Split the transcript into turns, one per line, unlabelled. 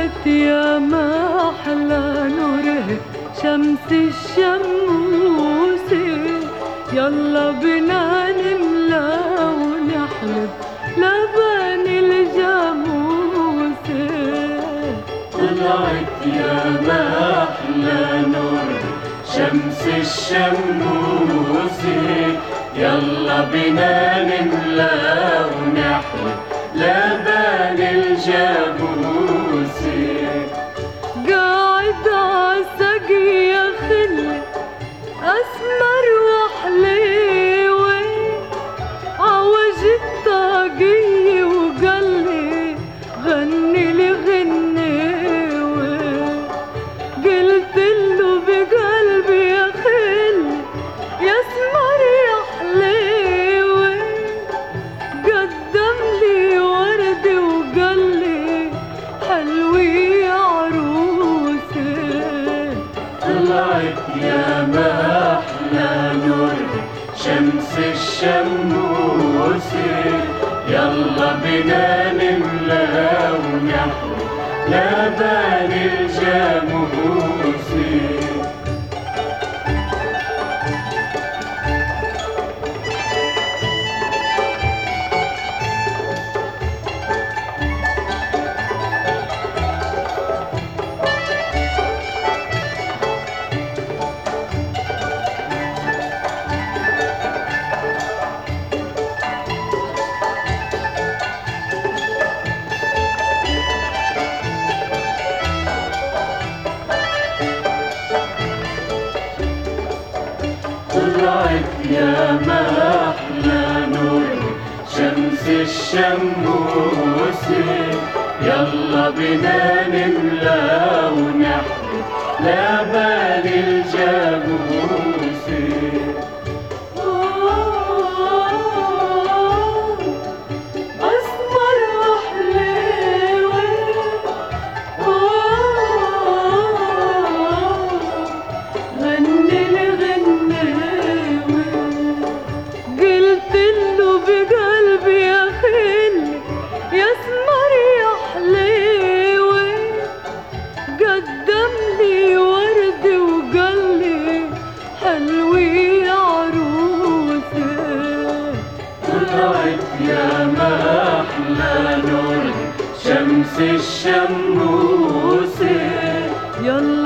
طلعت يا ما أحلى نوره شمس الشموس يلا بنا نملى ونحلب لبن الجاموس
طلعت يا ما أحلى نور شمس الشموس يلا بنا نملى ونحلب لبن الجاموس
قاعد عالسقي يا خلي أسمر وحليوة عوج الطاقية وقالي غني لي غنيوة قلت له بقلبي يا خلي يا اسمر يا حليوة قدم لي ورد وقال لي حلوي يا عروسي
طلعت يا ما أحلى نور شمس الشموس يلا بنا نملى ونحلب لبن الجاموس طلعت يا ما أحلى نور شمس الشموس يلا بنا نملى ونحلب لبن الجاموس
أسمر وحليوة غني لي غنيوة قلت له بقلبي يا خلي يا اسمر يا حليوة قدم لي ورد وقال لي حلوي يا عروسي
طلعت يا ما أحلى نور شمس الشموس
يلا